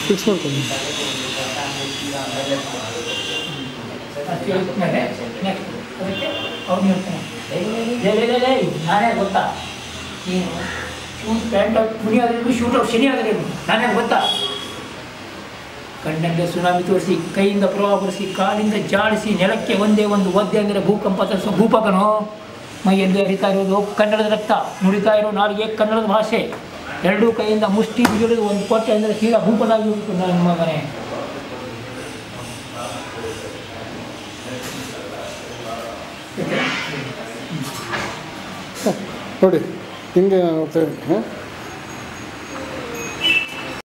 fix ಮಾಡ್ಕೊಂಡು ಅಷ್ಟು ಹೇಳಿದ್ಮೇಲೆ ನೆಕ್ಸ್ಟ್ ಅದಕ್ಕೆ ಅವ್ನು ಹೇಳ್ತಾನೆ ಲೇ, ಲೇ, ಲೇ, ಲೇ, ನಾನೇ ಗೊತ್ತಾ ನೀನು ಶೂಟ್ ಪ್ಯಾಂಟ್ ಮುನಿ ಆದ್ರೇನು ಶೂಟ್ ಔಟ್ ಶನಿ ಆದ್ರೇನು ನಾನೇ ಗೊತ್ತಾ ಕಣ್ಣಲ್ಲೇ ಸುನಾಮಿ ತೋರಿಸಿ ಕೈಯಿಂದ ಪ್ರವಾಹ ಬರೆಸಿ ಕಾಲಿಂದ ಜಾಡಿಸಿ ನೆಲಕ್ಕೆ ಒಂದೇ ಒಂದು ಒದ್ದೆ ಅಂದರೆ ಭೂಕಂಪ ತರಿಸೋ ಭೂಪಕನೋ ಮೈಯಲ್ಲಿ ಹರಿತಾ ಇರೋದು ಕನ್ನಡದ ರಕ್ತ ನುಡಿತಾ ಇರೋ ನಾಲಿಗೆ ಕನ್ನಡದ ಭಾಷೆ ಎರಡೂ ಕೈಯಿಂದ ಮುಷ್ಟಿ ಬಿಗಿಡಿದು ಒಂದು ಕೊಟ್ಟೆ ಅಂದರೆ ತೀರಾ ಭೂಪನಾಗಿ ಹೋಗ್ಬಿಟ್ಟು ನನ್ನ ಮಗನೇ ನೋಡಿ ಹಿಂಗೆ ಹೋಗ್ತಾ ಹಾಂ